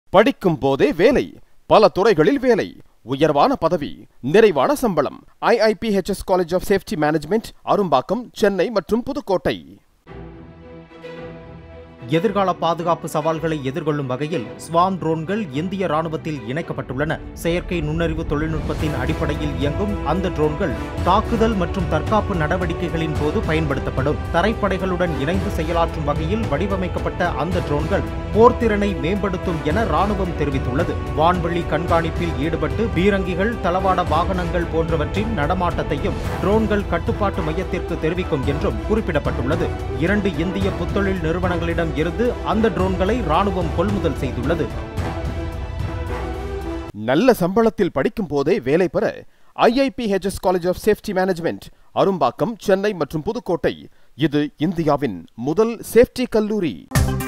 படிக்கும் போதே வேலை பல துறைகளில் வேலை உயர்வான பதவி நிறைவான சம்பளம் IIPHS college of safety management Arumbakkam Chennai மற்றும் புதுக்கோட்டை எதிர்கால பாதுகாப்பு சவால்களை எதிர்கொள்ளும் வகையில் ஸ்வாம் ட்ரோன்கள் இந்திய ராணுவத்தில் இணைக்கப்பட்டுள்ளன செயற்கை நுண்ணறிவு தொழில்நுட்பத்தின் அடிப்படையில் இயங்கும் அந்த ட்ரோன்கள் தாக்குதல் மற்றும் தற்காப்பு நடவடிக்கைகளின் போது பயன்படுத்தப்படும் தரைப்படைகளுடன் இணைந்து செயலாற்றும் வகையில் வடிவமைக்கப்பட்ட அந்த ட்ரோன்கள் போர்த்திறனை மேம்படுத்தும் என ராணுவம் தெரிவித்துள்ளது வான்வெளி கண்காணிப்பில் ஈடுபட்டு பீரங்கிகள் தளவாட வாகனங்கள் போன்றவற்றின் நடமாட்டத்தையும் ட்ரோன்கள் கட்டுப்பாட்டு மையத்திற்கு தெரிவிக்கும் என்றும் குறிப்பிடப்பட்டுள்ளது இரண்டு இந்திய புத்தொழில் நிறுவனங்களிடம் இருந்து அந்த ட்ரோன்களை ராணுவம் கொள்முதல் செய்துள்ளது நல்ல சம்பளத்தில் படிக்கும் போதே வேலை பெற IIPHS college of safety management Arumbakkam Chennai மற்றும் புதுக்கோட்டை இது இந்தியாவின் முதல் சேஃப்டி கல்லூரி